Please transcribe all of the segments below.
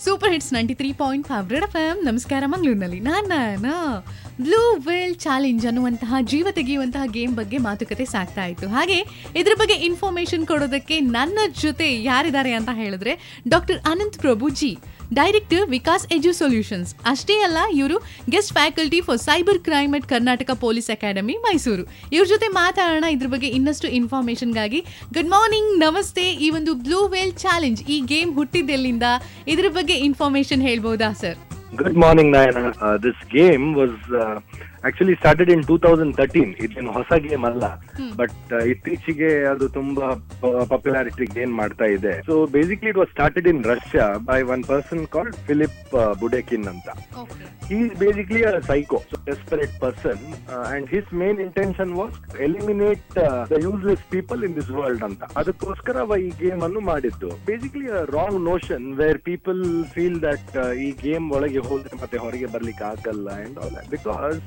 Super hits ninety three point five red F M ನಮಸ್ಕಾರ ಮಂಗಳೂರಿನಲ್ಲಿ ನಾನು ಬ್ಲೂ ವೇಲ್ ಚಾಲೆಂಜ್ ಅನ್ನುವಂತಹ ಜೀವ ತೆಗೆಯುವಂತಹ ಗೇಮ್ ಬಗ್ಗೆ ಮಾತುಕತೆ ಸಾಗ್ತಾ ಇತ್ತು ಹಾಗೆ ಇದ್ರ ಬಗ್ಗೆ ಇನ್ಫಾರ್ಮೇಶನ್ ಕೊಡೋದಕ್ಕೆ ನನ್ನ ಜೊತೆ ಯಾರಿದ್ದಾರೆ ಅಂತ ಹೇಳಿದ್ರೆ doctor Anant Prabhu ji director Vikas edu solutions ಅಷ್ಟೇ ಅಲ್ಲ ಇವರು guest faculty for cyber crime at Karnataka police academy Mysuru ಇವ್ರ ಜೊತೆ ಮಾತಾಡೋಣ ಇದ್ರ ಬಗ್ಗೆ ಇನ್ನಷ್ಟು ಇನ್ಫಾರ್ಮೇಶನ್ಗಾಗಿ ಗುಡ್ ಮಾರ್ನಿಂಗ್ ನಮಸ್ತೆ ಈ ಒಂದು ಬ್ಲೂ ವೇಲ್ ಚಾಲೆಂಜ್ ಈ ಗೇಮ್ ಹುಟ್ಟಿದ್ದೆಲ್ಲಿಂದ ಇದ್ರ ಬಗ್ಗೆ ಇನ್ಫಾರ್ಮೇಶನ್ ಹೇಳ್ಬೋದಾ sir Good morning, Nayana. Uh, this game was uh, actually started in 2013. ಇದೇನು ಹೊಸ ಗೇಮ್ ಅಲ್ಲ ಬಟ್ ಇತ್ತೀಚೆಗೆ ಅದು ತುಂಬಾ ಪಾಪ್ಯುಲಾರಿಟಿ ಗೇನ್ ಮಾಡ್ತಾ ಇದೆ so basically it was started in Russia by one person called Philip Budeikin ಅಂತ he is basically a psycho, so desperate person, uh, and his main intention was to eliminate uh, the useless people in this world ಅಂತ ಅದಕ್ಕೋಸ್ಕರ ಅವ ಈ game ಅನ್ನು ಮಾಡಿದ್ದು basically wrong notion where people feel that ಈ game ಒಳಗೆ ಹೋದ್ರೆ ಮತ್ತೆ ಹೊರಗೆ ಬರ್ಲಿಕ್ಕೆ ಆಗಲ್ಲ ಅಂಡ್ ಆಲ್ ಬಿಕಾಸ್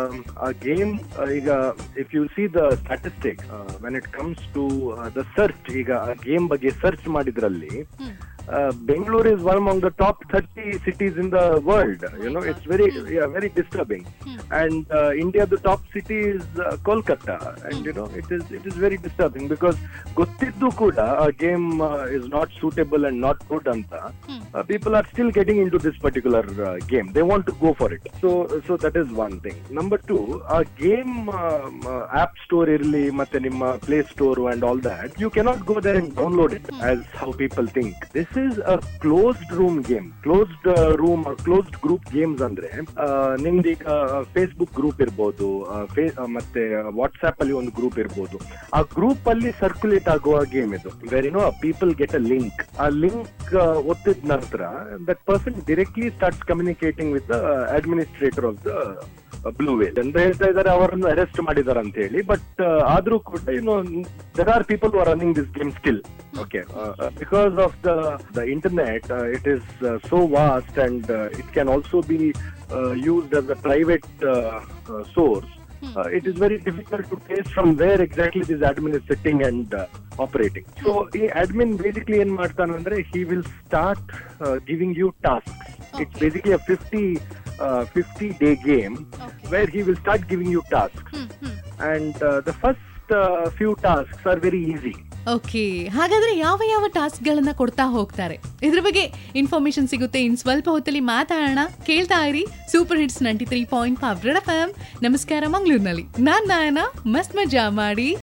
ಆ ಗೇಮ್ ಈಗ if you see the statistics when it comes to the search ಈಗ ಆ ಗೇಮ್ ಬಗ್ಗೆ ಸರ್ಚ್ ಮಾಡಿದ್ರಲ್ಲಿ uh, Bangalore is one among the top 30 cities in the world. You know, it's very, yeah, very disturbing. And uh, India, the top city is uh, Kolkata, and you know, it is it is very disturbing because ಗೊತ್ತಿದ್ದು ಕೂಡ a game uh, is not suitable and not good ಅಂತ uh, people are still getting into this particular uh, game. They want to go for it. So so that is one thing. Number two, a game um, uh, app store ಇರಲಿ ಮತ್ತೆ ನಿಮ್ಮ play store and all that you cannot go there and download it as how people think this is a closed room game closed room closed group games ಅಂದ್ರೆ ಆ, ನಿಮ್ದೀಗ Facebook group ಇರ್ಬೋದು ಆ, fee- ಆ, ಮತ್ತೆ WhatsApp ಅಲ್ಲಿ ಒಂದು group ಇರ್ಬೋದು ಆ ಗ್ರೂಪ್ ಅಲ್ಲಿ ಸರ್ಕ್ಯುಲೇಟ್ ಆಗುವ ಗೇಮ್ ಇದು where no people get a link ಆ ಲಿಂಕ್ ಒತ್ತಿದ ನಂತರ that person directly starts communicating with the administrator of the blue whale ಅಂತ ಹೇಳ್ತಾ ಇದ್ದಾರೆ ಅವರನ್ನು ಅರೆಸ್ಟ್ ಮಾಡಿದ್ದಾರೆ ಅಂತ ಹೇಳಿ ಬಟ್ ಆದ್ರೂ ಕೂಡ ಏನು there are people are running this game still okay because of the the internet it is so vast and it can also be used as a private uh, uh, source uh, it is very difficult to trace from where exactly this admin is sitting and uh, operating. So, ಈ admin basically ಏನ್ ಮಾಡ್ತಾನಂದ್ರೆ he will start uh, giving you tasks. It's Okay. basically a 50 uh, 50 day game Okay. where he will start giving you tasks. And uh, the first uh, few tasks are very easy. Okay ಹಾಗಾದ್ರೆ ಯಾವ ಯಾವ task ಗಳನ್ನ ಕೊಡ್ತಾ ಹೋಗ್ತಾರೆ ಇದ್ರ ಬಗ್ಗೆ information ಸಿಗುತ್ತೆ ಇನ್ ಸ್ವಲ್ಪ ಹೊತ್ತಲ್ಲಿ ಮಾತಾಡೋಣ ಕೇಳ್ತಾ ಇರಿ super hits ninety three point five red F M ನಮಸ್ಕಾರ ಮಂಗಳೂರಿನಲ್ಲಿ ನಾನ್ ನಾಯನ ಮಸ್ತ್ ಮಜಾ ಮಾಡಿ